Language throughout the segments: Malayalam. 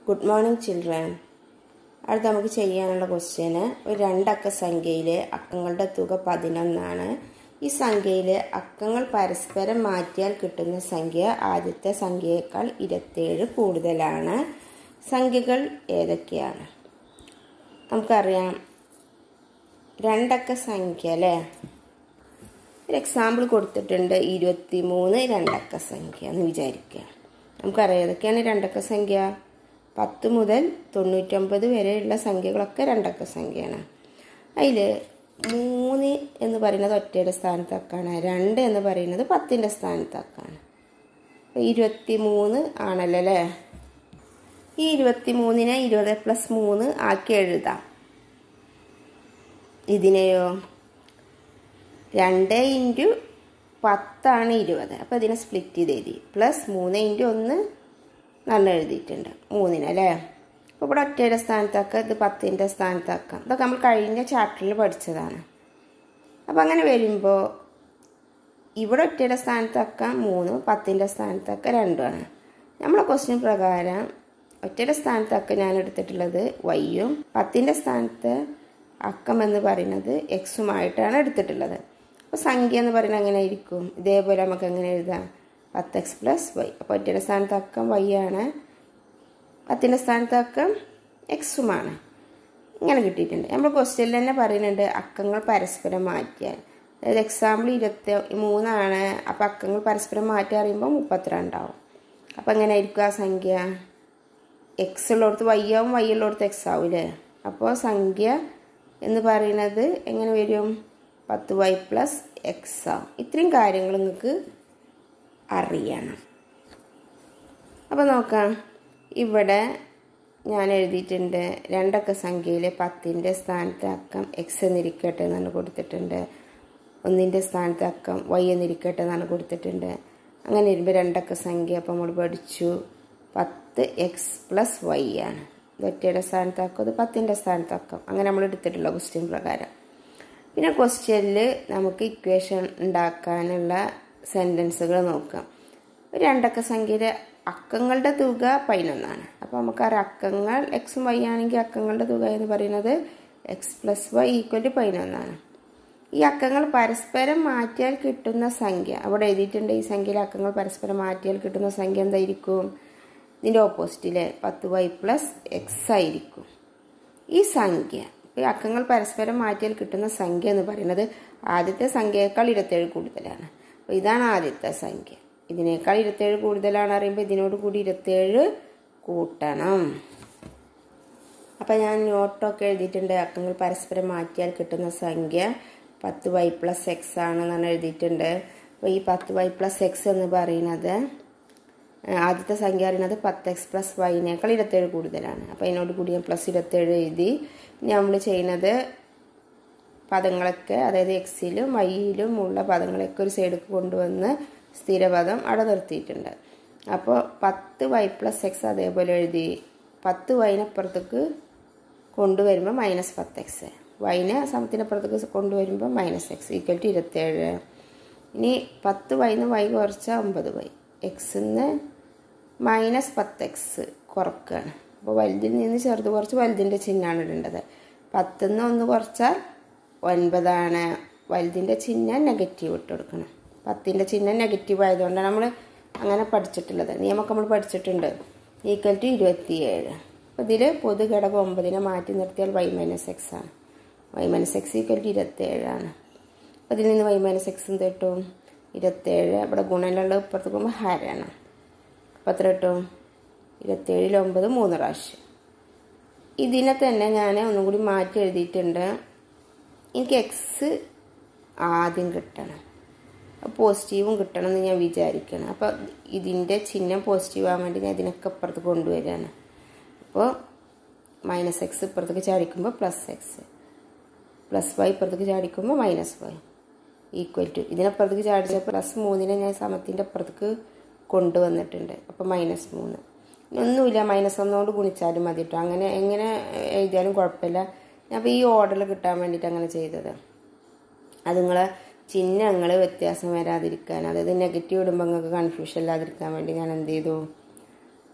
ഗുഡ് മോർണിംഗ് ചിൽഡ്രൻ അടുത്ത് നമുക്ക് ചെയ്യാനുള്ള ക്വസ്റ്റ്യന് ഒരു രണ്ടക്ക സംഖ്യയിലെ അക്കങ്ങളുടെ തുക പതിനൊന്നാണ് ഈ സംഖ്യയിലെ അക്കങ്ങൾ പരസ്പരം മാറ്റിയാൽ കിട്ടുന്ന സംഖ്യ ആദ്യത്തെ സംഖ്യയേക്കാൾ ഇരുപത്തേഴ് കൂടുതലാണ് സംഖ്യകൾ ഏതൊക്കെയാണ് നമുക്കറിയാം രണ്ടക്ക സംഖ്യ അല്ലേ ഒരു എക്സാമ്പിൾ കൊടുത്തിട്ടുണ്ട് ഇരുപത്തി മൂന്ന് രണ്ടക്ക സംഖ്യ എന്ന് വിചാരിക്കുക നമുക്കറിയാം ഏതൊക്കെയാണ് രണ്ടക്ക സംഖ്യ പത്ത് മുതൽ തൊണ്ണൂറ്റൊമ്പത് വരെയുള്ള സംഖ്യകളൊക്കെ രണ്ടക്ക സംഖ്യയാണ് അതിൽ മൂന്ന് എന്ന് പറയുന്നത് ഒറ്റയുടെ സ്ഥാനത്തൊക്കെയാണ് രണ്ട് എന്ന് പറയുന്നത് പത്തിൻ്റെ സ്ഥാനത്തൊക്കെയാണ് അപ്പോൾ ഇരുപത്തി മൂന്ന് ആണല്ലോ അല്ലേ ഈ ഇരുപത്തി മൂന്നിനെ ഇരുപത് പ്ലസ് മൂന്ന് ആക്കി എഴുതാം ഇതിനെയോ രണ്ട് ഇൻറ്റു പത്താണ് ഇരുപത് അപ്പോൾ ഇതിനെ സ്പ്ലിറ്റ് ചെയ്ത് എഴുതി പ്ലസ് മൂന്ന് ഇൻറ്റു ഒന്ന് നല്ല എഴുതിയിട്ടുണ്ട് മൂന്നിന് അല്ലേ അപ്പോൾ ഇവിടെ ഒറ്റയുടെ സ്ഥാനത്തൊക്കെ ഇത് പത്തിൻ്റെ സ്ഥാനത്താക്കാം ഇതൊക്കെ നമ്മൾ കഴിഞ്ഞ ചാപ്റ്ററിൽ പഠിച്ചതാണ് അപ്പോൾ അങ്ങനെ വരുമ്പോൾ ഇവിടെ ഒറ്റയുടെ സ്ഥാനത്തൊക്കെ മൂന്ന് പത്തിൻ്റെ സ്ഥാനത്തൊക്കെ രണ്ടുമാണ് നമ്മളെ ക്വസ്റ്റ്യൻ പ്രകാരം ഒറ്റയുടെ സ്ഥാനത്തൊക്കെ ഞാൻ എടുത്തിട്ടുള്ളത് വൈയും പത്തിൻ്റെ സ്ഥാനത്ത് അക്കം എന്ന് പറയുന്നത് എക്സുമായിട്ടാണ് എടുത്തിട്ടുള്ളത് അപ്പോൾ സംഖ്യ എന്ന് പറയുന്നത് എങ്ങനെ ആയിരിക്കും ഇതേപോലെ നമുക്ക് എങ്ങനെ എഴുതാം പത്ത് എക്സ് പ്ലസ് വൈ അപ്പോൾ ഒറ്റയുടെ സ്ഥാനത്ത് അക്കം വൈ ആണ് പത്തിൻ്റെ സ്ഥാനത്ത് അക്കം എക്സുമാണ് ഇങ്ങനെ കിട്ടിയിട്ടുണ്ട് നമ്മൾ ക്വസ്റ്റ്യനിൽ തന്നെ പറയുന്നുണ്ട് അക്കങ്ങൾ പരസ്പരം മാറ്റിയാൽ അതായത് എക്സാമ്പിൾ ഇരുപത്തി മൂന്നാണ് അപ്പോൾ അക്കങ്ങൾ പരസ്പരം മാറ്റി അറിയുമ്പോൾ മുപ്പത്തിരണ്ടാവും അപ്പോൾ എങ്ങനെ ആയിരിക്കും ആ സംഖ്യ എക്സ് ഉള്ളിടത്ത് വൈ ആവും വൈ ഉള്ളിടത്ത് എക്സ് ആവില്ലേ അപ്പോൾ സംഖ്യ എന്ന് പറയുന്നത് എങ്ങനെ വരും പത്ത് വൈ പ്ലസ് എക്സ് ആവും ഇത്രയും കാര്യങ്ങൾ നിങ്ങൾക്ക് അറിയണം അപ്പോൾ നോക്കാം ഇവിടെ ഞാൻ എഴുതിയിട്ടുണ്ട് രണ്ടക്ക സംഖ്യയിലെ പത്തിൻ്റെ സ്ഥാനത്ത് അക്കം എക്സ് എന്നിരിക്കട്ടെ എന്നാണ് കൊടുത്തിട്ടുണ്ട് ഒന്നിൻ്റെ സ്ഥാനത്ത് അക്കം വൈ എന്നിരിക്കട്ടെ എന്നാണ് കൊടുത്തിട്ടുണ്ട് അങ്ങനെ വരുമ്പോൾ രണ്ടക്ക സംഖ്യ അപ്പോൾ നമ്മൾ പഠിച്ചു പത്ത് എക്സ് പ്ലസ് വൈ ആണ് ഒറ്റയുടെ സ്ഥാനത്താക്കും അത് പത്തിൻ്റെ സ്ഥാനത്താക്കാം അങ്ങനെ നമ്മൾ എടുത്തിട്ടുള്ള ക്വസ്റ്റ്യൻ പ്രകാരം പിന്നെ ക്വസ്റ്റ്യനിൽ നമുക്ക് ഇക്വേഷൻ ഉണ്ടാക്കാനുള്ള സെൻറ്റൻസുകൾ നോക്കാം ഒരു രണ്ടക്ക സംഖ്യയുടെ അക്കങ്ങളുടെ തുക പതിനൊന്നാണ് അപ്പോൾ നമുക്കറിയാം അക്കങ്ങൾ എക്സും വൈ ആണെങ്കിൽ അക്കങ്ങളുടെ തുക എന്ന് പറയുന്നത് X plus Y equal to പതിനൊന്നാണ് ഈ അക്കങ്ങൾ പരസ്പരം മാറ്റിയാൽ കിട്ടുന്ന സംഖ്യ അവിടെ എഴുതിയിട്ടുണ്ട് ഈ സംഖ്യയിലെ അക്കങ്ങൾ പരസ്പരം മാറ്റിയാൽ കിട്ടുന്ന സംഖ്യ എന്തായിരിക്കും ഇതിൻ്റെ ഓപ്പോസിറ്റിലെ പത്ത് വൈ പ്ലസ് എക്സ് ആയിരിക്കും ഈ സംഖ്യ ഈ അക്കങ്ങൾ പരസ്പരം മാറ്റിയാൽ കിട്ടുന്ന സംഖ്യ എന്ന് പറയുന്നത് ആദ്യത്തെ സംഖ്യയേക്കാൾ ഇരുപത്തേഴ് കൂടുതലാണ് അപ്പോൾ ഇതാണ് ആദ്യത്തെ സംഖ്യ ഇതിനേക്കാൾ ഇരുപത്തേഴ് കൂടുതലാണ് അറിയുമ്പോൾ ഇതിനോട് കൂടി ഇരുപത്തേഴ് കൂട്ടണം അപ്പോൾ ഞാൻ നോട്ടൊക്കെ എഴുതിയിട്ടുണ്ട് അക്കങ്ങൾ പരസ്പരം മാറ്റിയാൽ കിട്ടുന്ന സംഖ്യ പത്ത് വൈ പ്ലസ് എക്സ് ആണെന്നാണ് എഴുതിയിട്ടുണ്ട് അപ്പോൾ ഈ പത്ത് വൈ പ്ലസ് എക്സ് എന്ന് പറയുന്നത് ആദ്യത്തെ സംഖ്യ അറിയുന്നത് പത്ത് എക്സ് പ്ലസ് വൈനേക്കാൾ ഇരുപത്തേഴ് കൂടുതലാണ് അപ്പോൾ അതിനോട് കൂടി ഞാൻ പ്ലസ് ഇരുപത്തേഴ് എഴുതി നമ്മൾ ചെയ്യുന്നത് പദങ്ങളൊക്കെ അതായത് എക്സിലും വൈയിലും ഉള്ള പദങ്ങളൊക്കെ ഒരു സൈഡിലേക്ക് കൊണ്ടുവന്ന് സ്ഥിരപദം അവിടെ നിർത്തിയിട്ടുണ്ട് അപ്പോൾ പത്ത് വൈ പ്ലസ് എക്സ് അതേപോലെ എഴുതി പത്ത് വൈനപ്പുറത്തേക്ക് കൊണ്ടുവരുമ്പോൾ മൈനസ് പത്ത് എക്സ് വൈനെ സമത്തിനപ്പുറത്തേക്ക് കൊണ്ടുവരുമ്പോൾ മൈനസ് എക്സ് ഈക്വൽ ടു ഇരുപത്തേഴ് ഇനി പത്ത് വൈന്ന് വൈ കുറച്ചാൽ ഒമ്പത് വൈ എക്സിന്ന് മൈനസ് പത്ത് എക്സ് കുറക്കുകയാണ് അപ്പോൾ വലുതിൽ നിന്ന് ചെറുത് കുറച്ച് വലുതിൻ്റെ ചിഹ്നമാണ് ഇടേണ്ടത് പത്തുനിന്ന് ഒന്ന് കുറച്ചാൽ ഒൻപതാണ് വലുതിൻ്റെ ചിഹ്നം നെഗറ്റീവ് ഇട്ട് കൊടുക്കണം പത്തിൻ്റെ ചിഹ്നം നെഗറ്റീവ് ആയതുകൊണ്ടാണ് നമ്മൾ അങ്ങനെ പഠിച്ചിട്ടുള്ളത് നിയമമൊക്കെ നമ്മൾ പഠിച്ചിട്ടുണ്ട് ഈക്വൽ ടു ഇരുപത്തിയേഴ് അപ്പോൾ ഇതിൽ പൊതു ഘടകം ഒമ്പതിനെ മാറ്റി നിർത്തിയാൽ വൈ മൈനസ് എക്സ് ആണ് Y minus X equal to ഇരുപത്തേഴാണ് അപ്പോൾ ഇതിൽ നിന്ന് വൈ മൈനസ് എക്സ് എന്ത് കിട്ടും ഇരുപത്തേഴ് ഇവിടെ ഗുണമുള്ള ഇപ്പുറത്ത് പോകുമ്പോൾ ഹരാണ് അപ്പോൾ എത്ര കിട്ടും ഇരുപത്തേഴിൽ ഒമ്പത് മൂന്ന് പ്രാവശ്യം ഇതിനെ തന്നെ ഞാൻ ഒന്നും കൂടി മാറ്റി എഴുതിയിട്ടുണ്ട് എനിക്ക് എക്സ് ആദ്യം കിട്ടണം പോസിറ്റീവും കിട്ടണം എന്ന് ഞാൻ വിചാരിക്കണം അപ്പോൾ ഇതിൻ്റെ ചിഹ്നം പോസിറ്റീവ് ആവാൻ വേണ്ടി ഞാൻ ഇതിനൊക്കെ ഇപ്പുറത്ത് കൊണ്ടുവരികയാണ് അപ്പോൾ മൈനസ് എക്സ് ഇപ്പുറത്തേക്ക് ചാടിക്കുമ്പോൾ പ്ലസ് എക്സ് പ്ലസ് വൈ ഇപ്പുറത്തേക്ക് ചാടിക്കുമ്പോൾ മൈനസ് വൈ ഈക്വൽ ടു ഇതിനപ്പുറത്തേക്ക് ചാടിച്ച പ്ലസ് മൂന്നിനെ ഞാൻ സമത്തിൻ്റെ അപ്പുറത്തേക്ക് കൊണ്ടുവന്നിട്ടുണ്ട് അപ്പോൾ മൈനസ് മൂന്ന് ഒന്നുമില്ല മൈനസ് ഒന്നുകൊണ്ട് ഗുണിച്ചാലും മതി കേട്ടോ അങ്ങനെ എങ്ങനെ എഴുതിയാലും കുഴപ്പമില്ല ഞാൻ അപ്പോൾ ഈ ഓർഡറിൽ കിട്ടാൻ വേണ്ടിയിട്ട് അങ്ങനെ ചെയ്തത് അത് നിങ്ങളെ ചിഹ്നങ്ങൾ വ്യത്യാസം വരാതിരിക്കാൻ അതായത് നെഗറ്റീവ് ഇടുമ്പോൾ നിങ്ങൾക്ക് കൺഫ്യൂഷൻ ഇല്ലാതിരിക്കാൻ വേണ്ടി ഞാൻ എന്ത് ചെയ്തു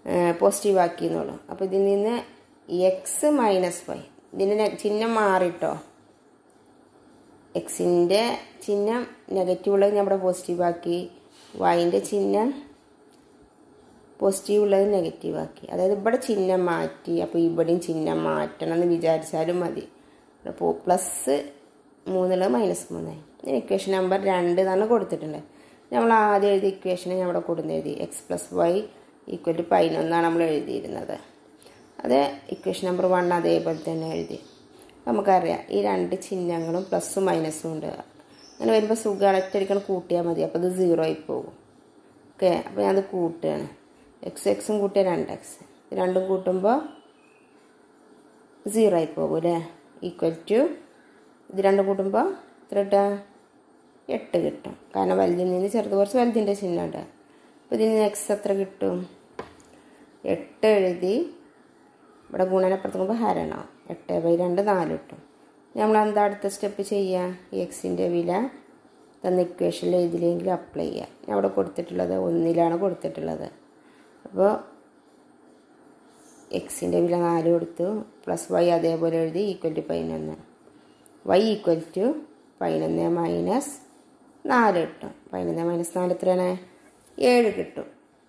പോസിറ്റീവ് ആക്കി എന്നുള്ളൂ അപ്പോൾ ഇതിൽ നിന്ന് എക്സ് മൈനസ് വൈ ഇതിൻ്റെ ചിഹ്നം മാറിട്ടോ എക്സിൻ്റെ ചിഹ്നം നെഗറ്റീവ് ഉള്ളത് ഞാൻ ഇവിടെ പോസിറ്റീവ് ആക്കി വൈൻ്റെ ചിഹ്നം പോസിറ്റീവ് ഉള്ളത് നെഗറ്റീവ് ആക്കി അതായത് ഇവിടെ ചിഹ്നം മാറ്റി അപ്പോൾ ഇവിടെയും ചിഹ്നം മാറ്റണം എന്ന് വിചാരിച്ചാലും മതി അപ്പോൾ പ്ലസ് മൂന്നുള്ളത് മൈനസ് മൂന്നായി ഇക്വേഷൻ നമ്പർ രണ്ട് എന്നാണ് കൊടുത്തിട്ടുണ്ട് നമ്മൾ ആദ്യം എഴുതിയ ഇക്വേഷനെ ഞാൻ ഇവിടെ കൊടുന്ന് എഴുതി X plus Y equal to പതിനൊന്നാണ് നമ്മൾ എഴുതിയിരുന്നത് അത് ഇക്വേഷൻ നമ്പർ വൺ അതേപോലെ തന്നെ എഴുതി നമുക്കറിയാം ഈ രണ്ട് ചിഹ്നങ്ങളും പ്ലസ്സും മൈനസും ഉണ്ട് അങ്ങനെ വരുമ്പോൾ സുഖം ഒറ്റയടിക്കണം കൂട്ടിയാൽ മതി അപ്പോൾ ഇത് സീറോ ആയി പോകും ഓക്കെ അപ്പോൾ ഞാനത് കൂട്ടുകയാണ് എക്സ് എക്സും കൂട്ടിയ രണ്ട് എക്സ് രണ്ടും കൂട്ടുമ്പോൾ സീറോ ആയി പോകും അല്ലേ ഈക്വൽ ടു ഇത് രണ്ടും കൂട്ടുമ്പോൾ എത്ര കിട്ടുക എട്ട് കിട്ടും കാരണം വലുതിൽ നിന്ന് ചെറുത് കുറച്ച് വലുതിൻ്റെ ചിഹ്നമുണ്ട് അപ്പോൾ ഇതിൽ നിന്ന് എക്സ് എത്ര കിട്ടും എട്ട് എഴുതി ഇവിടെ ഗുണനപ്പുറത്തുമ്പോൾ ഹരണം എട്ട് ബൈ രണ്ട് നാല് കിട്ടും നമ്മൾ എന്താ അടുത്ത സ്റ്റെപ്പ് ചെയ്യുക ഈ എക്സിൻ്റെ വില തന്ന ഇക്വേഷനിൽ എഴുതിയില്ലെങ്കിൽ അപ്ലൈ ചെയ്യുക ഞാൻ അവിടെ കൊടുത്തിട്ടുള്ളത് ഒന്നിലാണ് കൊടുത്തിട്ടുള്ളത് അപ്പോൾ എക്സിൻ്റെ വില നാല് കൊടുത്തു പ്ലസ് വൈ അതേപോലെ എഴുതി ഈക്വൽ ടു പതിനൊന്ന് വൈ ഈക്വൽ ടു പതിനൊന്ന് മൈനസ് നാല് കിട്ടും പതിനൊന്ന് മൈനസ് നാല് എത്രയാണ് ഏഴ് കിട്ടും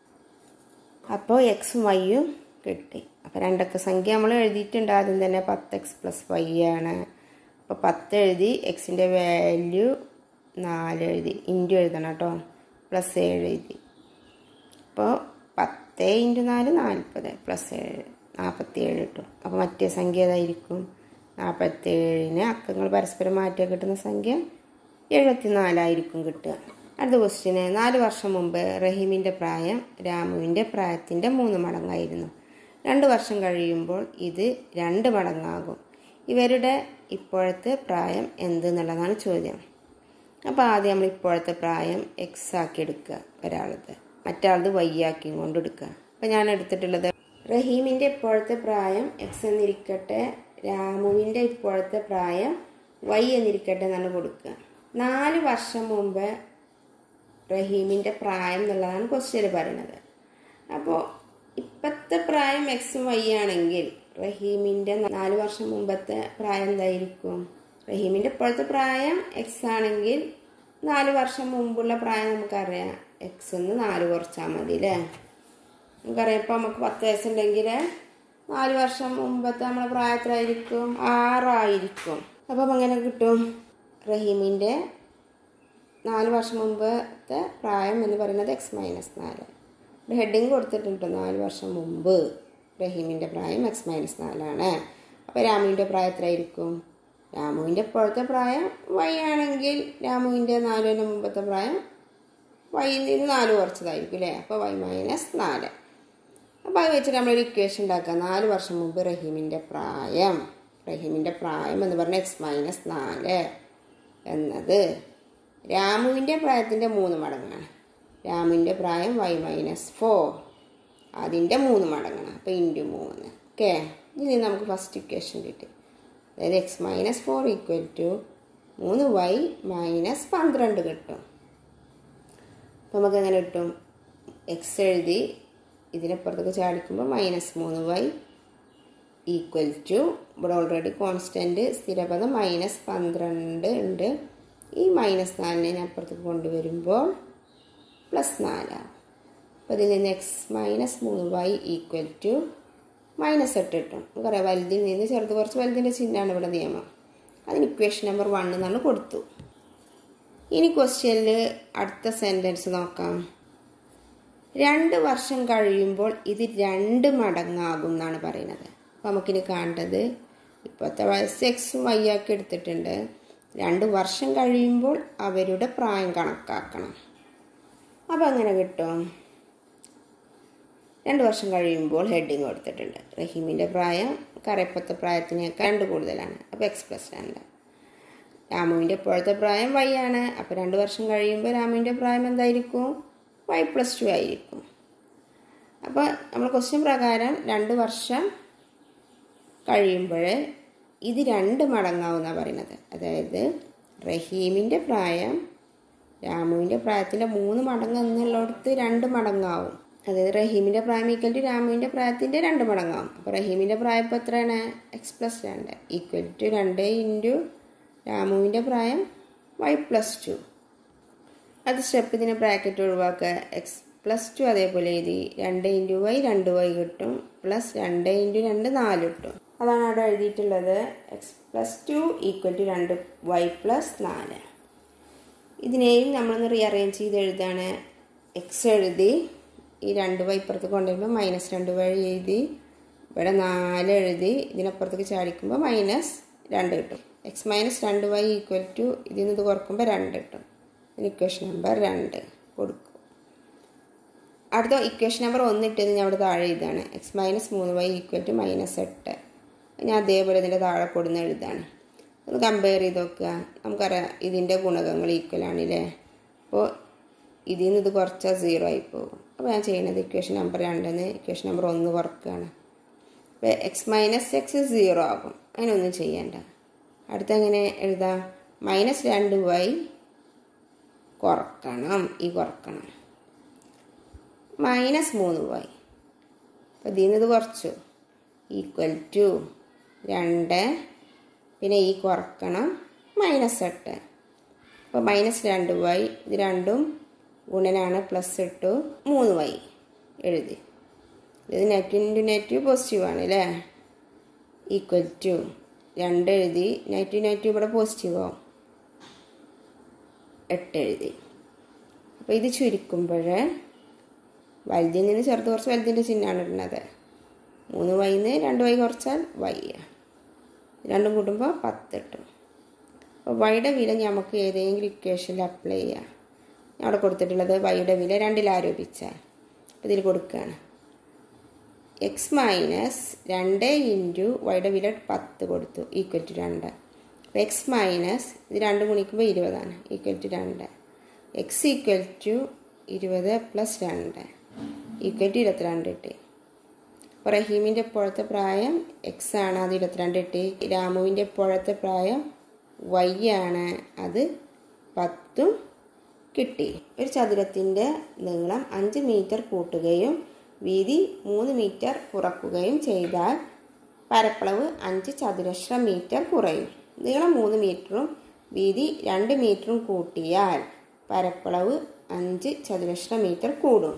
അപ്പോൾ എക്സും വൈയും കിട്ടി അപ്പോൾ രണ്ടക്ക സംഖ്യ നമ്മൾ എഴുതിയിട്ടുണ്ട് ആദ്യം തന്നെ പത്ത് എക്സ് പ്ലസ് വൈ ആണ് അപ്പോൾ പത്ത് എഴുതി എക്സിൻ്റെ വാല്യൂ നാല് എഴുതി ഇൻറ്റു എഴുതണം കേട്ടോ പ്ലസ് ഏഴ് എഴുതി അപ്പോൾ പത്ത് ഇൻറ്റു നാല് നാൽപ്പത് പ്ലസ് ഏഴ് നാൽപ്പത്തി ഏഴ് കിട്ടും അപ്പോൾ മറ്റേ സംഖ്യ ഏതായിരിക്കും നാൽപ്പത്തേഴിന് അക്കങ്ങൾ പരസ്പരം മാറ്റിയാൽ കിട്ടുന്ന സംഖ്യ എഴുപത്തി നാലായിരിക്കും കിട്ടുക അടുത്ത ക്വസ്റ്റ്യന് നാല് വർഷം മുമ്പ് റഹീമിൻ്റെ പ്രായം രാമുവിൻ്റെ പ്രായത്തിൻ്റെ മൂന്ന് മടങ്ങായിരുന്നു രണ്ട് വർഷം കഴിയുമ്പോൾ ഇത് രണ്ട് മടങ്ങാകും ഇവരുടെ ഇപ്പോഴത്തെ പ്രായം എന്ത് എന്നുള്ളതാണ് ചോദ്യം അപ്പോൾ ആദ്യം നമ്മൾ ഇപ്പോഴത്തെ പ്രായം എക്സ് ആക്കി എടുക്കുക ഒരാളത് മറ്റാളത് വൈ ആക്കി കൊണ്ട് എടുക്കുക അപ്പോൾ ഞാൻ എടുത്തിട്ടുള്ളത് റഹീമിൻ്റെ ഇപ്പോഴത്തെ പ്രായം എക്സ് എന്നിരിക്കട്ടെ രാമുവിൻ്റെ ഇപ്പോഴത്തെ പ്രായം വൈ എന്നിരിക്കട്ടെ എന്നാണ് കൊടുക്കുക നാല് വർഷം മുമ്പ് റഹീമിൻ്റെ പ്രായം എന്നുള്ളതാണ് ക്വസ്റ്റ്യൻ പറയുന്നത് അപ്പോൾ ഇപ്പോഴത്തെ പ്രായം എക്സും വൈ ആണെങ്കിൽ റഹീമിൻ്റെ നാല് വർഷം മുമ്പത്തെ പ്രായം എന്തായിരിക്കും റഹീമിൻ്റെ ഇപ്പോഴത്തെ പ്രായം എക്സ് ആണെങ്കിൽ നാല് വർഷം മുമ്പുള്ള പ്രായം നമുക്കറിയാം എക്സ് എന്ന് നാല് കുറച്ചാൽ മതി അല്ലേ നമുക്കറിയാം ഇപ്പം നമുക്ക് പത്ത് വയസ്സുണ്ടെങ്കിൽ നാല് വർഷം മുമ്പത്തെ നമ്മളെ പ്രായത്തിലായിരിക്കും ആറായിരിക്കും അപ്പം അങ്ങനെ കിട്ടും റഹീമിൻ്റെ നാല് വർഷം മുമ്പത്തെ പ്രായം എന്ന് പറയുന്നത് എക്സ് മൈനസ് നാല് ഹെഡിങ് കൊടുത്തിട്ടുണ്ട് നാല് വർഷം മുമ്പ് റഹീമിൻ്റെ പ്രായം എക്സ് മൈനസ് നാലാണ് അപ്പോൾ രാമുവിൻ്റെ പ്രായം എത്രയായിരിക്കും രാമുവിൻ്റെ ഇപ്പോഴത്തെ പ്രായം വൈ ആണെങ്കിൽ രാമുവിൻ്റെ നാല് കൊല്ലം മുമ്പത്തെ പ്രായം വൈയിൽ നിന്ന് നാല് കുറച്ചതായിരിക്കും അല്ലേ അപ്പോൾ വൈ മൈനസ് നാല് അപ്പോൾ അത് വെച്ചിട്ട് നമ്മളൊരു ഇക്വേഷൻ ഉണ്ടാക്കുക നാല് വർഷം മുമ്പ് റഹീമിൻ്റെ പ്രായം റഹീമിൻ്റെ പ്രായം എന്ന് പറഞ്ഞാൽ എക്സ് മൈനസ് നാല് എന്നത് രാമുവിൻ്റെ പ്രായത്തിൻ്റെ മൂന്ന് മടങ്ങാണ് രാമുവിൻ്റെ പ്രായം വൈ മൈനസ് ഫോർ അതിൻ്റെ മൂന്ന് മടങ്ങാണ് അപ്പോൾ ഇൻറ്റു മൂന്ന് ഓക്കെ ഇനി നമുക്ക് ഫസ്റ്റ് ഇക്വേഷൻ കിട്ടി അതായത് X minus four equal to മൂന്ന് വൈ മൈനസ് പന്ത്രണ്ട് കിട്ടും അപ്പോൾ നമുക്ക് എങ്ങനെ കിട്ടും എക്സ് എഴുതി ഇതിനപ്പുറത്തേക്ക് ചാടിക്കുമ്പോൾ മൈനസ് മൂന്ന് വൈ ഈക്വൽ ടു ഇവിടെ ഓൾറെഡി കോൺസ്റ്റൻറ്റ് സ്ഥിരപദം മൈനസ് പന്ത്രണ്ട് ഉണ്ട് ഈ മൈനസ് നാലിനെ ഞാൻ അപ്പുറത്തേക്ക് കൊണ്ടുവരുമ്പോൾ പ്ലസ് നാലാവും അപ്പോൾ ഇതിൽ നിന്ന് എക്സ് മൈനസ് മൂന്ന് വൈ ഈക്വൽ ടു മൈനസ് എട്ട് കിട്ടും നമുക്കറിയാം വലുതിൽ നിന്ന് ചെറുത് കുറച്ച് വലുതിൻ്റെ ചിഹ്നമാണ് ഇവിടെ നിയമം അതിന് ഇക്വേഷൻ നമ്പർ വൺ എന്നാണ് കൊടുത്തു ഇനി ക്വസ്റ്റ്യനിൽ അടുത്ത സെൻറ്റൻസ് നോക്കാം രണ്ട് വർഷം കഴിയുമ്പോൾ ഇത് രണ്ട് മടങ്ങാകും എന്നാണ് പറയുന്നത് അപ്പോൾ നമുക്കിനി കാണേണ്ടത് ഇപ്പോഴത്തെ വയസ്സ് എക്സും വൈ ആക്കി എടുത്തിട്ടുണ്ട് രണ്ട് വർഷം കഴിയുമ്പോൾ അവരുടെ പ്രായം കണക്കാക്കണം അപ്പോൾ അങ്ങനെ കിട്ടും രണ്ട് വർഷം കഴിയുമ്പോൾ ഹെഡിങ് കൊടുത്തിട്ടുണ്ട് റഹീമിൻ്റെ പ്രായം കറയപ്പത്തെ പ്രായത്തിനേക്കാൾ രണ്ട് കൂടുതലാണ് അപ്പോൾ എക്സ് പ്ലസ് രണ്ട് രാമുവിൻ്റെ ഇപ്പോഴത്തെ പ്രായം വൈ ആണ് അപ്പോൾ രണ്ട് വർഷം കഴിയുമ്പോൾ രാമുവിൻ്റെ പ്രായം എന്തായിരിക്കും വൈ പ്ലസ് ടു ആയിരിക്കും അപ്പോൾ നമ്മൾ ക്വസ്റ്റ്യൻ പ്രകാരം രണ്ട് വർഷം കഴിയുമ്പോൾ ഇത് രണ്ട് മടങ്ങാവുന്ന പറയുന്നത് അതായത് റഹീമിൻ്റെ പ്രായം രാമുവിൻ്റെ പ്രായത്തിൻ്റെ മൂന്ന് മടങ്ങ് എന്നുള്ളിടത്ത് രണ്ട് മടങ്ങാവും അതായത് റഹീമിൻ്റെ പ്രായം ഈക്വൽ ടു രാമുവിൻ്റെ പ്രായത്തിൻ്റെ രണ്ട് മടങ്ങാവും അപ്പോൾ റഹീമിൻ്റെ പ്രായം ഇപ്പോൾ എത്രയാണ് എക്സ് പ്ലസ് രണ്ട് ഈക്വൽ ടു രണ്ട് ഇൻറ്റു രാമുവിൻ്റെ പ്രായം വൈ പ്ലസ് ടു അത് സ്റ്റെപ്പ് ഇതിനെ ബ്രാക്കറ്റ് ഒഴിവാക്കുക എക്സ് പ്ലസ് ടു അതേപോലെ എഴുതി രണ്ട് ഇൻറ്റു വൈ രണ്ട് വൈ കിട്ടും പ്ലസ് രണ്ട് ഇൻറ്റു രണ്ട് നാല് കിട്ടും അതാണ് അവിടെ എഴുതിയിട്ടുള്ളത് X plus two equal to രണ്ട് വൈ പ്ലസ് നാല് ഇതിനെയും നമ്മളൊന്ന് റീഅറേഞ്ച് ചെയ്ത് എഴുതാണ് എക്സ് എഴുതി ഈ രണ്ട് വൈ ഇപ്പുറത്ത് കൊണ്ടുവരുമ്പോൾ മൈനസ് രണ്ട് വഴി എഴുതി ഇവിടെ നാല് എഴുതി ഇതിനപ്പുറത്തേക്ക് ചാടിക്കുമ്പോൾ മൈനസ് രണ്ട് കിട്ടും എക്സ് മൈനസ് രണ്ട് വൈ ഈക്വൽ ടു ഇതിൽ നിന്ന് ഇത് കുറക്കുമ്പോൾ രണ്ട് കിട്ടും ഇതിന് ഇക്വേഷൻ നമ്പർ രണ്ട് കൊടുക്കും അടുത്ത ഇക്വേഷൻ നമ്പർ ഒന്നിട്ടത് ഞാൻ അവിടെ താഴെ എഴുതാണ് എക്സ് മൈനസ് മൂന്ന് വൈ ഈക്വൽ ടു മൈനസ് എട്ട് ഞാൻ അതേപോലെ ഇതിൻ്റെ താഴെ കൊടുന്ന് എഴുതാണ് ഒന്ന് കമ്പയർ ചെയ്ത് നോക്കുക നമുക്കറിയാം ഇതിൻ്റെ ഗുണകങ്ങൾ ഈക്വൽ ആണല്ലേ അപ്പോൾ ഇതിൽ നിന്ന് ഇത് കുറച്ചാൽ സീറോ ആയി പോകും അപ്പോൾ ഞാൻ ചെയ്യുന്നത് ഇക്വേഷൻ നമ്പർ രണ്ടിന് ഇക്വേഷൻ നമ്പർ ഒന്ന് കുറക്കുകയാണ് അപ്പോൾ എക്സ് മൈനസ് എക്സ് സീറോ ആകും അതിനൊന്നും ചെയ്യണ്ട അടുത്ത എങ്ങനെ എഴുതാം മൈനസ് രണ്ട് വൈ കുറക്കണം ഈ കുറക്കണം മൈനസ് മൂന്ന് വൈ അപ്പോൾ ഇതിൽ നിന്ന് ഇത് കുറച്ചു ഈക്വൽ ടു രണ്ട് പിന്നെ ഈ കുറക്കണം മൈനസ് എട്ട് അപ്പോൾ മൈനസ് രണ്ട് വൈ ഇത് രണ്ടും ഗുണനാണ് പ്ലസ് ഇട്ടു മൂന്ന് വൈ എഴുതി ഇത് നെറ്റ് ഇൻറ്റു നെറ്റ് പോസിറ്റീവ് ആണ് അല്ലേ ഈക്വൽ ടു രണ്ട് എഴുതി നെറ്റ് നെറ്റ് ഇവിടെ പോസിറ്റീവ് ആവും എട്ട് എഴുതി അപ്പോൾ ഇത് ചുരുക്കുമ്പോൾ വലുതിൽ നിന്ന് ചെറുത് കുറച്ച് വലുതിൻ്റെ ചിഹ്നമാണ് ഇടുന്നത് മൂന്ന് വൈന്ന് രണ്ട് വൈ കുറച്ചാൽ വൈ രണ്ടും കൂട്ടുമ്പോൾ പത്ത് കിട്ടും അപ്പോൾ വൈയുടെ വില നമുക്ക് ഏതെങ്കിലും ഇക്വേഷനിൽ അപ്ലൈ ചെയ്യാം ഞാൻ അവിടെ കൊടുത്തിട്ടുള്ളത് വൈയുടെ വില രണ്ടിൽ ആരോപിച്ചാൽ അപ്പോൾ ഇതിൽ കൊടുക്കുകയാണ് എക്സ് മൈനസ് രണ്ട് ഇൻറ്റു വൈയുടെ വില പത്ത് കൊടുത്തു ഈക്വൽ ടു രണ്ട് അപ്പോൾ എക്സ് മൈനസ് ഇത് രണ്ട് ഗുണിക്കുമ്പോൾ ഇരുപതാണ് ഈക്വൽ ടു രണ്ട് എക്സ് ഈക്വൽ ടു ഇരുപത് പ്ലസ് രണ്ട് ഈക്വൽ ടു ഇരുപത്തിരണ്ട് കിട്ടി അപ്പോൾ റഹീമിൻ്റെ ഇപ്പോഴത്തെ പ്രായം എക്സ് ആണ് അത് ഇരുപത്തിരണ്ട് കിട്ടി രാമുവിൻ്റെ ഇപ്പോഴത്തെ പ്രായം വൈ ആണ് അത് പത്തും കിട്ടി ഒരു ചതുരത്തിൻ്റെ നീളം അഞ്ച് മീറ്റർ കൂട്ടുകയും വീതി മൂന്ന് മീറ്റർ കുറക്കുകയും ചെയ്താൽ പരപ്പളവ് അഞ്ച് ചതുരശ്ര മീറ്റർ കുറയും നീളം മൂന്ന് മീറ്ററും വീതി രണ്ട് മീറ്ററും കൂട്ടിയാൽ പരപ്പളവ് അഞ്ച് ചതുരശ്ര മീറ്റർ കൂടും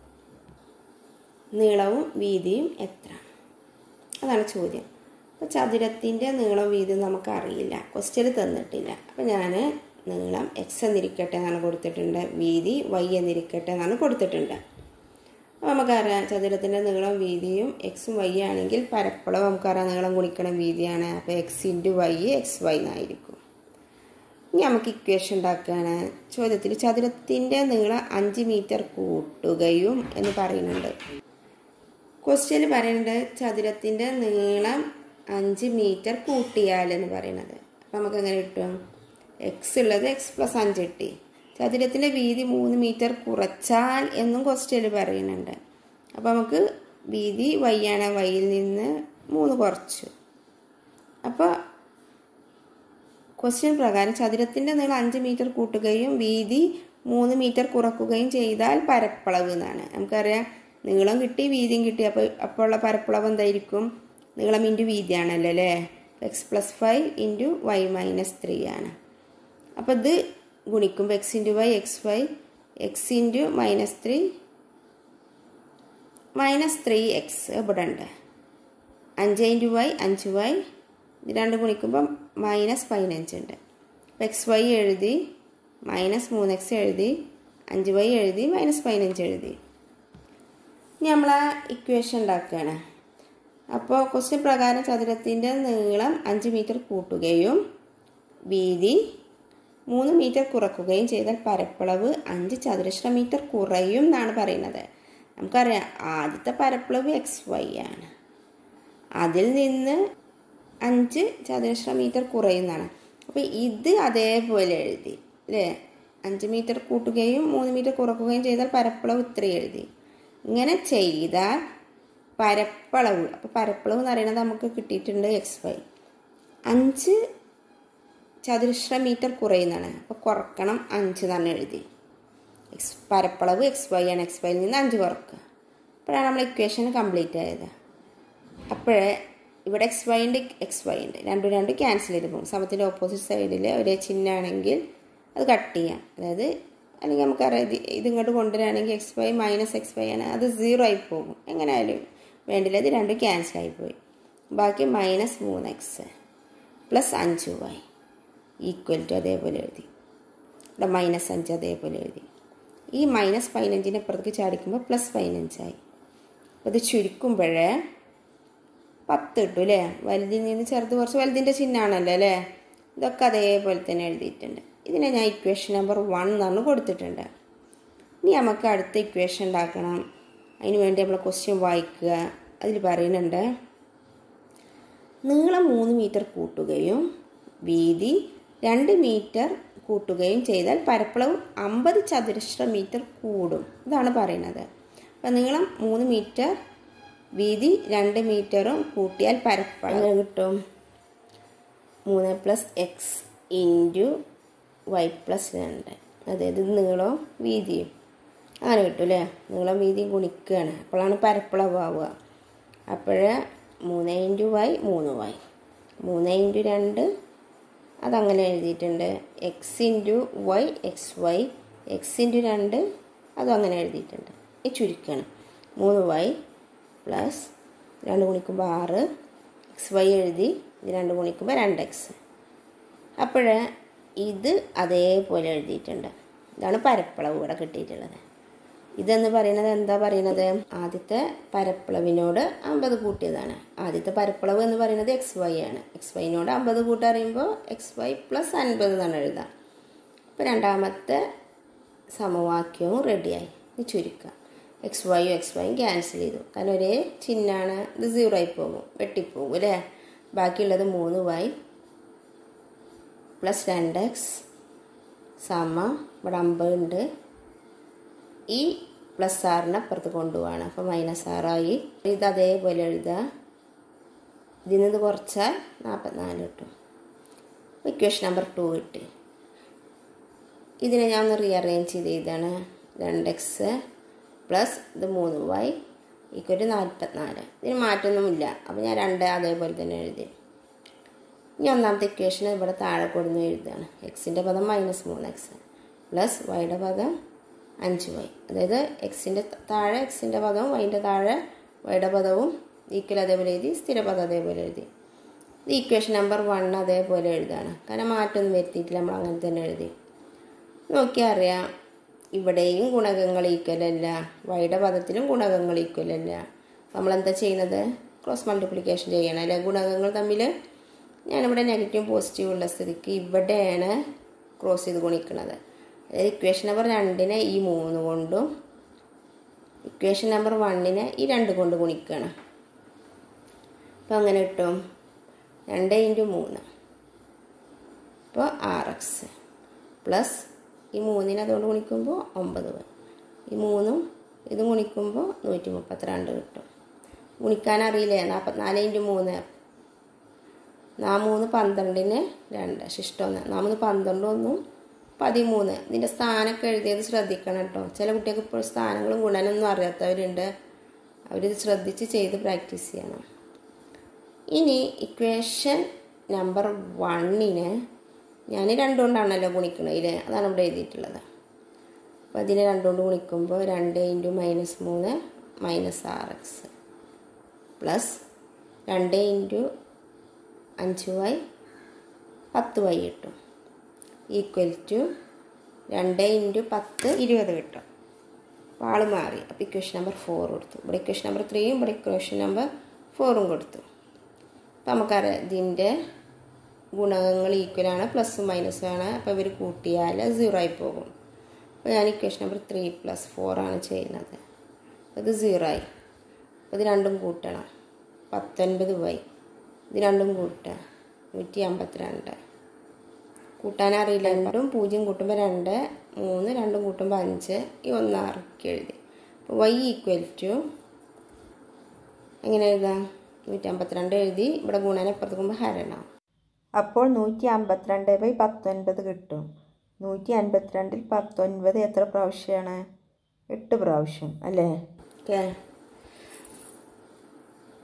നീളവും വീതിയും എത്ര അതാണ് ചോദ്യം അപ്പോൾ ചതുരത്തിൻ്റെ നീളം വീതി നമുക്കറിയില്ല ക്വസ്റ്റ്യൻ തന്നിട്ടില്ല അപ്പോൾ ഞാൻ നീളം എക്സ് എന്നിരിക്കട്ടെ എന്നാണ് കൊടുത്തിട്ടുണ്ട് വീതി വൈ എന്നിരിക്കട്ടെ എന്നാണ് കൊടുത്തിട്ടുണ്ട് അപ്പോൾ നമുക്കറിയാം ചതുരത്തിൻ്റെ നീളം വീതിയും എക്സും വൈ ആണെങ്കിൽ പരപ്പളവ് നമുക്കറിയാം നീളം ഗുണിക്കണം വീതിയാണ് അപ്പോൾ X into Y X Y എന്നായിരിക്കും ഇനി നമുക്ക് ഇക്വേഷൻ ഉണ്ടാക്കുകയാണ് ചോദ്യത്തിൽ ചതുരത്തിൻ്റെ നീളം അഞ്ച് മീറ്റർ കൂട്ടുകയും എന്ന് പറയുന്നുണ്ട് ക്വസ്റ്റ്യൻ പറയുന്നുണ്ട് ചതുരത്തിൻ്റെ നീളം അഞ്ച് മീറ്റർ കൂട്ടിയാൽ എന്ന് പറയുന്നത് അപ്പം നമുക്ക് എങ്ങനെ കിട്ടും എക്സ് ഉള്ളത് എക്സ് പ്ലസ് അഞ്ച് കിട്ടി ചതുരത്തിൻ്റെ വീതി മൂന്ന് മീറ്റർ കുറച്ചാൽ എന്നും ക്വസ്റ്റ്യൻ പറയുന്നുണ്ട് അപ്പോൾ നമുക്ക് വീതി വൈ ആണ് വൈയിൽ നിന്ന് മൂന്ന് കുറച്ചു അപ്പോൾ ക്വസ്റ്റ്യൻ പ്രകാരം ചതുരത്തിൻ്റെ നീളം അഞ്ച് മീറ്റർ കൂട്ടുകയും വീതി മൂന്ന് മീറ്റർ കുറക്കുകയും ചെയ്താൽ പരപ്പളവ് എന്നാണ് നമുക്കറിയാം നീളം കിട്ടി വീതിയും കിട്ടി അപ്പോൾ അപ്പോൾ ഉള്ള പരപ്പളവ് എന്തായിരിക്കും നീളം ഇൻറ്റു വീതിയാണല്ലോ അല്ലേ X plus five into Y minus three ആണ് അപ്പോൾ ഇത് ഗുണിക്കുമ്പോൾ X into Y X Y X into minus three minus three X ഇവിടെ ഉണ്ട് അഞ്ച് ഇൻറ്റു വൈ അഞ്ച് വൈ ഇത് രണ്ട് ഗുണിക്കുമ്പോൾ മൈനസ് പതിനഞ്ച് ഉണ്ട് അപ്പോൾ എക്സ് വൈ എഴുതി മൈനസ് മൂന്ന് എക്സ് എഴുതി അഞ്ച് വൈ എഴുതി മൈനസ് പതിനഞ്ച് എഴുതി ഇനി നമ്മൾ ആ ഇക്വേഷൻ ഉണ്ടാക്കുകയാണ് അപ്പോൾ ക്വസ്റ്റ്യൻ പ്രകാരം ചതുരത്തിൻ്റെ നീളം അഞ്ച് മീറ്റർ കൂട്ടുകയും വീതി മൂന്ന് മീറ്റർ കുറക്കുകയും ചെയ്താൽ പരപ്പളവ് അഞ്ച് ചതുരശ്ര മീറ്റർ കുറയും എന്നാണ് പറയുന്നത് നമുക്കറിയാം ആദ്യത്തെ പരപ്പളവ് എക്സ് വൈ ആണ് അതിൽ നിന്ന് അഞ്ച് ചതുരശ്ര മീറ്റർ കുറയുന്നതാണ് അപ്പോൾ ഇത് അതേപോലെ എഴുതി അല്ലേ അഞ്ച് മീറ്റർ കൂട്ടുകയും മൂന്ന് മീറ്റർ കുറക്കുകയും ചെയ്താൽ പരപ്പളവ് ഇത്ര എഴുതി ഇങ്ങനെ ചെയ്താൽ പരപ്പളവ് അപ്പോൾ പരപ്പളവ് എന്ന് പറയുന്നത് നമുക്ക് കിട്ടിയിട്ടുണ്ട് എക്സ് വൈ അഞ്ച് ചതുരശ്ര മീറ്റർ കുറയുന്നതാണ് അപ്പോൾ കുറക്കണം അഞ്ച് തന്നെ എഴുതി എക്സ് പരപ്പളവ് എക്സ് വൈ ആണ് എക്സ് വൈയിൽ നിന്ന് അഞ്ച് കുറക്കുക അപ്പോഴാണ് നമ്മൾ ഇക്വേഷൻ കംപ്ലീറ്റ് ആയത് അപ്പോഴേ ഇവിടെ എക്സ് വൈ ഉണ്ട് എക്സ് വൈ ഉണ്ട് രണ്ടും രണ്ടും ക്യാൻസൽ ചെയ്ത് പോകും സമത്തിൻ്റെ ഓപ്പോസിറ്റ് സൈഡിൽ ഒരേ ചിഹ്നമാണെങ്കിൽ അത് കട്ട് ചെയ്യാം അതായത് അല്ലെങ്കിൽ നമുക്കറിയാം ഇത് ഇതിങ്ങോട്ട് കൊണ്ടുവരികയാണെങ്കിൽ X Y minus X Y ആണ് അത് സീറോ ആയി പോകും എങ്ങനെയായാലും വേണ്ടില്ല ഇത് രണ്ടും ക്യാൻസൽ ആയി പോയി ബാക്കി മൈനസ് മൂന്ന് എക്സ് പ്ലസ് അഞ്ച് വൈ ഈക്വൽ ടു അതേപോലെ എഴുതി ഇവിടെ മൈനസ് അഞ്ച് അതേപോലെ എഴുതി ഈ മൈനസ് പതിനഞ്ചിനെ അപ്പുറത്തേക്ക് ചാടിക്കുമ്പോൾ പ്ലസ് പതിനഞ്ചായി അപ്പോൾ ഇത് ചുരുക്കുമ്പോഴേ പത്ത് കിട്ടും അല്ലേ വലുതിൽ നിന്ന് ചെറുത് കുറച്ച് വലുതിൻ്റെ ചിഹ്നമാണല്ലോ അല്ലേ ഇതൊക്കെ അതേപോലെ തന്നെ എഴുതിയിട്ടുണ്ട് ഇതിനെ ഞാൻ ഇക്വേഷൻ നമ്പർ വൺ എന്നാണ് കൊടുത്തിട്ടുണ്ട് ഇനി നമുക്ക് അടുത്ത ഇക്വേഷൻ ഉണ്ടാക്കണം അതിന് വേണ്ടി നമ്മൾ ക്വസ്റ്റ്യൻ വായിക്കുക അതിൽ പറയുന്നുണ്ട് നീളം മൂന്ന് മീറ്റർ കൂട്ടുകയും വീതി രണ്ട് മീറ്റർ കൂട്ടുകയും ചെയ്താൽ പരപ്പളവ് അമ്പത് ചതുരശ്ര മീറ്റർ കൂടും ഇതാണ് പറയുന്നത് അപ്പം നീളം മൂന്ന് മീറ്റർ വീതി രണ്ട് മീറ്ററും കൂട്ടിയാൽ പരപ്പളവ് കിട്ടും മൂന്ന് plus X into Y plus രണ്ട് അതായത് നീളവും വീതിയും അങ്ങനെ കിട്ടും അല്ലേ നീളം വീതിയും ഗുണിക്കുകയാണ് അപ്പോഴാണ് പരപ്പളവ് ആവുക അപ്പോഴ് മൂന്ന് ഇൻറ്റു വൈ മൂന്ന് വൈ മൂന്ന് ഇൻറ്റു രണ്ട് അതങ്ങനെ എഴുതിയിട്ടുണ്ട് X into Y X Y X into രണ്ട് അതും അങ്ങനെ എഴുതിയിട്ടുണ്ട് ഈ ചുരുക്കാണ് മൂന്ന് വൈ പ്ലസ് രണ്ട് ഗുണിക്കുമ്പോൾ ആറ് എക്സ് വൈ എഴുതി ഇത് രണ്ട് ഗുണിക്കുമ്പോൾ രണ്ട് എക്സ് അപ്പോൾ ഇത് അതേപോലെ എഴുതിയിട്ടുണ്ട് ഇതാണ് പരപ്പളവ് ഇവിടെ കിട്ടിയിട്ടുള്ളത് ഇതെന്ന് പറയുന്നത് എന്താ പറയുന്നത് ആദ്യത്തെ പരപ്പളവിനോട് അമ്പത് കൂട്ടിയതാണ് ആദ്യത്തെ പരപ്പളവ് എന്ന് പറയുന്നത് എക്സ് വൈ ആണ് എക്സ് വൈനോട് അമ്പത് കൂട്ടറിയുമ്പോൾ എക്സ് വൈ പ്ലസ് അൻപത് എന്നാണ് എഴുതാം അപ്പോൾ രണ്ടാമത്തെ സമവാക്യവും റെഡിയായി ഇത് ചുരുക്കുക എക്സ് വൈയും എക്സ് വൈയും ക്യാൻസൽ ചെയ്തു കാരണം ഒരേ ചിഹ്നമാണ് ഇത് സീറോ ആയി പോകും വെട്ടിപ്പോകും അല്ലേ ബാക്കിയുള്ളത് മൂന്ന് വൈ പ്ലസ് രണ്ട് എക്സ് സമ ഇവിടെ അമ്പത് ഉണ്ട് ഈ പ്ലസ് ആറിന് അപ്പുറത്ത് കൊണ്ടുപോവാണ് അപ്പോൾ മൈനസ് ആറായി ഇത് അതേപോലെ എഴുതുക ഇതിൽ നിന്ന് കുറച്ചാൽ നാൽപ്പത്തിനാല് കിട്ടും ഇക്വേഷൻ നമ്പർ ടു കിട്ടി ഇതിനെ ഞാൻ ഒന്ന് റീഅറേഞ്ച് ചെയ്ത് ഇതാണ് രണ്ട് എക്സ് പ്ലസ് ഇത് മൂന്ന് വൈ ഈക്വൽ നാൽപ്പത്തിനാല് ഇതിന് മാറ്റമൊന്നുമില്ല അപ്പോൾ ഞാൻ രണ്ട് അതേപോലെ തന്നെ എഴുതി ഇനി ഒന്നാമത്തെ ഇക്വേഷൻ ഇവിടെ താഴെ കൊടുന്ന് എഴുതുകയാണ് എക്സിൻ്റെ പദം മൈനസ് മൂന്ന് എക്സ് പ്ലസ് വൈയുടെ പദം അഞ്ച് വൈ അതായത് എക്സിൻ്റെ താഴെ എക്സിൻ്റെ പദവും വൈൻ്റെ താഴെ വൈയുടെ പദവും ഈക്വൽ അതേപോലെ എഴുതി സ്ഥിരപദം അതേപോലെ എഴുതി ഇത് ഇക്വേഷൻ നമ്പർ വൺ അതേപോലെ എഴുതാണ് കാരണം മാറ്റമൊന്നും വരുത്തിയിട്ടില്ല നമ്മൾ അങ്ങനെ തന്നെ എഴുതി നോക്കിയാൽ അറിയാം ഇവിടെയും ഗുണകങ്ങൾ ഈക്വലല്ല വൈയുടെ പദത്തിലും ഗുണകങ്ങൾ ഈക്വലല്ല നമ്മളെന്താ ചെയ്യുന്നത് ക്രോസ് മൾട്ടിപ്ലിക്കേഷൻ ചെയ്യണം അല്ലെ ഗുണകങ്ങൾ തമ്മിൽ ഞാനിവിടെ നെഗറ്റീവ് പോസിറ്റീവ് ഉള്ള സ്ഥിതിക്ക് ഇവിടെയാണ് ക്രോസ് ചെയ്ത് ഗുണിക്കുന്നത് അതായത് ഇക്വേഷൻ നമ്പർ രണ്ടിനെ ഈ മൂന്ന് കൊണ്ടും ഇക്വേഷൻ നമ്പർ വണ്ണിനെ ഈ രണ്ട് കൊണ്ട് ഗുണിക്കണം അപ്പോൾ അങ്ങനെ കിട്ടും രണ്ട് ഇൻറ്റു മൂന്ന് അപ്പോൾ ആറ് എക്സ് പ്ലസ് ഈ മൂന്നിനെ അതുകൊണ്ട് ഗുണിക്കുമ്പോൾ ഒമ്പത് വരും ഈ മൂന്നും ഇത് ഗുണിക്കുമ്പോൾ നൂറ്റി മുപ്പത്തിരണ്ട് കിട്ടും ഗുണിക്കാൻ അറിയില്ലേ നാൽപ്പത്തിനാല് ഇൻറ്റു മൂന്ന് നാ മൂന്ന് പന്ത്രണ്ടിന് രണ്ട് ശിഷ്ടമൊന്ന് നാ മൂന്ന് പന്ത്രണ്ട് ഒന്നും പതിമൂന്ന് ഇതിൻ്റെ സ്ഥാനമൊക്കെ എഴുതിയത് ശ്രദ്ധിക്കണം കേട്ടോ ചില കുട്ടികൾക്ക് ഇപ്പോൾ സ്ഥാനങ്ങളും ഗുണനൊന്നും അറിയാത്തവരുണ്ട് അവരിത് ശ്രദ്ധിച്ച് ചെയ്ത് പ്രാക്ടീസ് ചെയ്യണം ഇനി ഇക്വേഷൻ നമ്പർ വണ്ണിന് ഞാൻ രണ്ടുകൊണ്ടാണല്ലോ ഗുണിക്കണതിൽ അതാണ് ഇവിടെ എഴുതിയിട്ടുള്ളത് അപ്പോൾ അതിനെ രണ്ടുകൊണ്ട് ഗുണിക്കുമ്പോൾ രണ്ട് ഇൻറ്റു മൈനസ് മൂന്ന് മൈനസ് ആറ് എക്സ് പ്ലസ് രണ്ട് ഇൻറ്റു അഞ്ച് വൈ പത്ത് വൈ കിട്ടും ഈക്വൽ ടു രണ്ട് ഇൻറ്റു പത്ത് ഇരുപത് കിട്ടും അപ്പോൾ ആൾ മാറി അപ്പോൾ ഇക്വേഷൻ നമ്പർ ഫോർ കൊടുത്തു ഇവിടെ ഇക്വേഷൻ നമ്പർ ത്രീയും ഇവിടെ ഇക്വേഷൻ നമ്പർ ഫോറും കൊടുത്തു അപ്പോൾ നമുക്കറിയാം ഇതിൻ്റെ ഗുണകങ്ങൾ ഈക്വലാണ് പ്ലസ്സും മൈനസും ആണ് അപ്പോൾ ഇവർ കൂട്ടിയാൽ സീറോ ആയി പോകും അപ്പോൾ ഞാൻ ഇക്വേഷൻ നമ്പർ ത്രീ പ്ലസ് ഫോറാണ് ചെയ്യുന്നത് അപ്പോൾ ഇത് സീറോ ആയി അപ്പോൾ ഇത് രണ്ടും കൂട്ടണം പത്തൊൻപത് വൈ ഇത് രണ്ടും കൂട്ടുക നൂറ്റി അമ്പത്തിരണ്ട് കൂട്ടാനറിയില്ല രണ്ടും പൂജ്യം കൂട്ടുമ്പോൾ രണ്ട് മൂന്ന് രണ്ടും കൂട്ടുമ്പോൾ അഞ്ച് ഈ ഒന്ന് ആറൊക്കെ എഴുതി അപ്പോൾ വൈ ഈക്വൽ ടു എങ്ങനെ എഴുതാം നൂറ്റി അമ്പത്തിരണ്ട് എഴുതി ഇവിടെ ഗുണനെ പുറത്തുമ്പോൾ ഹരണം അപ്പോൾ നൂറ്റി അമ്പത്തിരണ്ട് ബൈ പത്തൊൻപത് കിട്ടും നൂറ്റി അൻപത്തിരണ്ടിൽ പത്തൊൻപത് എത്ര പ്രാവശ്യമാണ് എട്ട് പ്രാവശ്യം അല്ലേ ഓക്കെ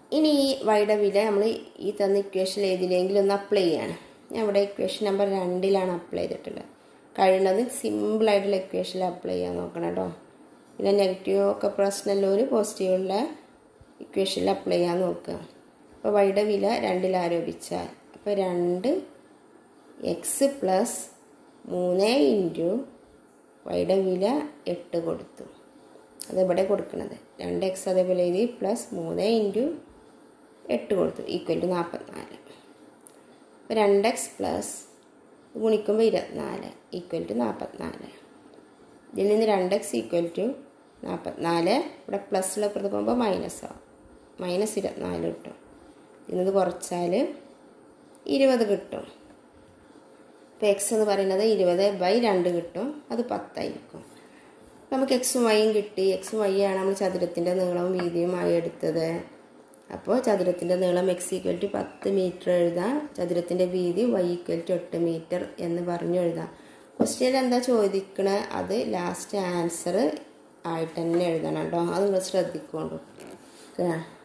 ഇനി ഈ വൈയുടെ വില നമ്മൾ ഈ തന്ന ഇക്വേഷൻ ഏതിലെങ്കിലും ഒന്ന് അപ്ലൈ ചെയ്യാണ് ഞാൻ ഇവിടെ ഇക്വേഷൻ നമ്പർ രണ്ടിലാണ് അപ്ലൈ ചെയ്തിട്ടുള്ളത് കഴിയുന്നത് സിമ്പിളായിട്ടുള്ള ഇക്വേഷനിൽ അപ്ലൈ ചെയ്യാൻ നോക്കണം കേട്ടോ പിന്നെ നെഗറ്റീവ് ഒക്കെ പ്രശ്നമുള്ളവർ പോസിറ്റീവുള്ള ഇക്വേഷനിൽ അപ്ലൈ ചെയ്യാൻ നോക്കുക അപ്പോൾ വൈയുടെ വില രണ്ടിൽ ആരോപിച്ചാൽ അപ്പോൾ രണ്ട് എക്സ് പ്ലസ് മൂന്ന് ഇൻറ്റു വൈയുടെ വില എട്ട് കൊടുത്തു അതിവിടെ കൊടുക്കുന്നത് രണ്ട് എക്സ് അതേപോലെ എഴുതി പ്ലസ് മൂന്ന് ഇൻറ്റു എട്ട് കൊടുത്തു ഈക്വൽ ടു നാൽപ്പത്തിനാല് അപ്പോൾ രണ്ട് എക്സ് പ്ലസ് ഗുണിക്കുമ്പോൾ ഇരുപത്തിനാല് ഈക്വൽ ടു നാൽപ്പത്തിനാല് ഇതിൽ നിന്ന് രണ്ട് എക്സ് ഈക്വൽ ടു നാൽപ്പത്തിനാല് ഇവിടെ പ്ലസ്സിൽ അപ്പുറത്ത് പോകുമ്പോൾ മൈനസ് ആവും മൈനസ് ഇരുപത്തിനാല് കിട്ടും ഇതിന്നത് കുറച്ചാൽ ഇരുപത് കിട്ടും ഇപ്പോൾ എക്സ് എന്ന് പറയുന്നത് ഇരുപത് ബൈ രണ്ട് കിട്ടും അത് പത്തായിരിക്കും നമുക്ക് എക്സും വൈയും കിട്ടി എക്സും വൈ ആണ് നമ്മൾ ചതുരത്തിൻ്റെ നീളവും വീതിയുമായി എടുത്തത് അപ്പോൾ ചതുരത്തിൻ്റെ നീളം എക്സ് ഈക്വൽ ടു പത്ത് മീറ്റർ എഴുതാം ചതുരത്തിൻ്റെ വീതി വൈ ഈക്വൽ ടു എട്ട് മീറ്റർ എന്ന് പറഞ്ഞു എഴുതാം ക്വസ്റ്റ്യനിൽ എന്താ ചോദിക്കണത് അത് ലാസ്റ്റ് ആൻസർ ആയിട്ട് തന്നെ എഴുതണം കേട്ടോ അത് നിങ്ങൾ ശ്രദ്ധിക്കൊണ്ടു